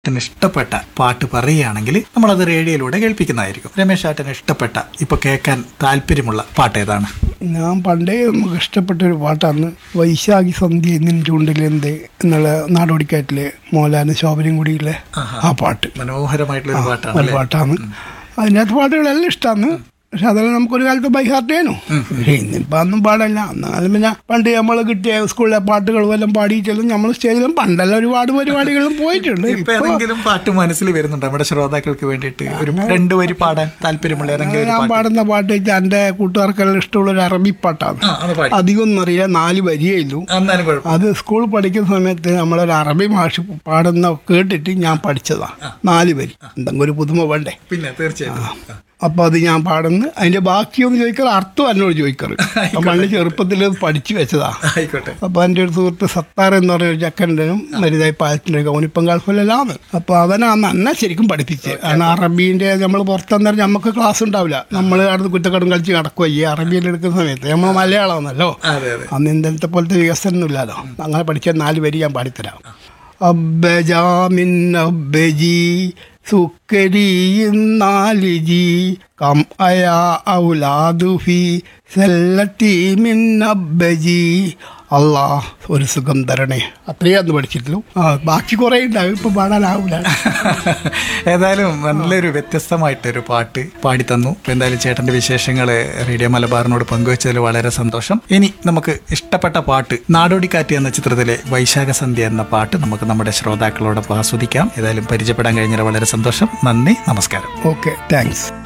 ചേട്ടന് ഇഷ്ടപ്പെട്ട പാട്ട് പറയുകയാണെങ്കിൽ നമ്മളത് റേഡിയോയിലൂടെ കേൾപ്പിക്കുന്നതായിരിക്കും രമേശ് ചേട്ടന് ഇഷ്ടപ്പെട്ട ഇപ്പൊ കേൾക്കാൻ താല്പര്യമുള്ള പാട്ട് ഏതാണ് ഞാൻ പണ്ടേ നമുക്ക് ഇഷ്ടപ്പെട്ട ഒരു പാട്ടാണ് വൈശാഖി സന്ധ്യ നിൻ ചൂണ്ടിലെന്ത് എന്നുള്ള നാടോടിക്കാറ്റിലെ മോലാനും ശോഭനയും കൂടിയില്ലേ ആ പാട്ട് മനോഹരമായിട്ടുള്ള ഒരു പാട്ടാണ് നല്ല അല്ലേ? പാട്ടാണ് അതിനകത്ത് പാട്ടുകളെല്ലാം ഇഷ്ടമാണ് പക്ഷെ അതെല്ലാം നമുക്കൊരു കാലത്ത് ബൈ ഹാർട്ട് ചെയ്യണു പക്ഷേ ഇന്നിപ്പോൾ അന്നും പാടല്ല എന്നാലും പിന്നെ പണ്ട് നമ്മൾ കിട്ടിയ സ്കൂളിലെ പാട്ടുകളും എല്ലാം പാടിയിട്ടെല്ലാം നമ്മൾ സ്റ്റേജിലും പണ്ടെല്ലാം ഒരുപാട് പരിപാടികളും പോയിട്ടുണ്ട് ഇപ്പൊ ഇപ്പൊ ഏതെങ്കിലും പാട്ട് മനസ്സിൽ വരുന്നുണ്ട് നമ്മുടെ ശ്രോതാക്കൾക്ക് വേണ്ടിയിട്ട് ഒരു രണ്ട് വരി പാടാൻ താല്പര്യമുള്ള ഏതെങ്കിലും ഒരു ഞാൻ പാട്ട് പാടുന്ന പാട്ട് വെച്ചാൽ എൻ്റെ കൂട്ടുകാർക്കെല്ലാം ഇഷ്ടമുള്ള ഒരു അറബി പാട്ടാണ് ആ, അത് പാടി അധികമൊന്നും അറിയില്ല നാല് വരിയേ ഉള്ളൂ എന്നാലും കുഴപ്പം അത് സ്കൂൾ പഠിക്കുന്ന സമയത്ത് നമ്മളൊരു അറബി ഭാഷ പാടുന്ന കേട്ടിട്ട് ഞാൻ പഠിച്ചതാ നാല് വരി എന്തെങ്കിലും ഒരു പുതുമ വേണ്ടേ പിന്നെ തീർച്ചയായിട്ടും അപ്പോൾ അത് ഞാൻ പാടുന്നു അതിന്റെ ബാക്കിയൊന്ന് ചോദിക്കാറ് അർത്ഥം എന്നോട് ചോദിക്കാറ് അപ്പം പണ്ട് ചെറുപ്പത്തിൽ പഠിച്ചു വെച്ചതാ ആയിക്കോട്ടെ അപ്പോൾ എൻ്റെ ഒരു സുഹൃത്ത് സത്താർ എന്ന് പറയുന്ന ഒരു ചക്കൻ്റെനും മരുതായി പാലത്തിൻ്റെ കൗനിപ്പം ഗൾഫിലെല്ലാം അപ്പോൾ അവനാണ് എന്നെ ശരിക്കും പഠിപ്പിച്ചത് കാരണം അറബീൻ്റെ നമ്മൾ പുറത്തെന്ന് നമുക്ക് ക്ലാസ് ഉണ്ടാവില്ല നമ്മൾ അടുത്ത് കുറ്റക്കടം കളിച്ച് നടക്കുക ഈ അറബിയിൽ എടുക്കുന്ന സമയത്ത് നമ്മൾ മലയാളമാണല്ലോ അതെ അതെ അന്ന് ഇന്നലത്തെ പോലത്തെ വികസനം ഇല്ലല്ലോ അങ്ങനെ പഠിച്ച നാല് വരി ഞാൻ പാടിത്തരാം അബ്ബജാമിൻ അബ്ബജി സുക്കരിയും നാലിജി കം അയാ ഔലാദുഫി സെല്ലത്തി മിൻ അബ്ബജി അല്ലാ ഒരു സുഖം തരണേ അത്രയേ അന്ന് പഠിച്ചിട്ടുള്ളൂ ആ ബാക്കി കുറേ ഉണ്ടാവും ഇപ്പൊ പാടാനാവില്ല ഏതായാലും നല്ലൊരു വ്യത്യസ്തമായിട്ടൊരു പാട്ട് പാടി തന്നു അപ്പൊ എന്തായാലും ചേട്ടന്റെ വിശേഷങ്ങൾ റേഡിയോ മലബാറിനോട് പങ്കുവച്ചതിൽ വളരെ സന്തോഷം ഇനി നമുക്ക് ഇഷ്ടപ്പെട്ട പാട്ട് നാടോടിക്കാറ്റ് എന്ന ചിത്രത്തിലെ വൈശാഖ സന്ധ്യ എന്ന പാട്ട് നമുക്ക് നമ്മുടെ ശ്രോതാക്കളോടൊപ്പം ആസ്വദിക്കാം ഏതായാലും പരിചയപ്പെടാൻ കഴിഞ്ഞാൽ വളരെ സന്തോഷം നന്ദി നമസ്കാരം ഓക്കെ താങ്ക്സ്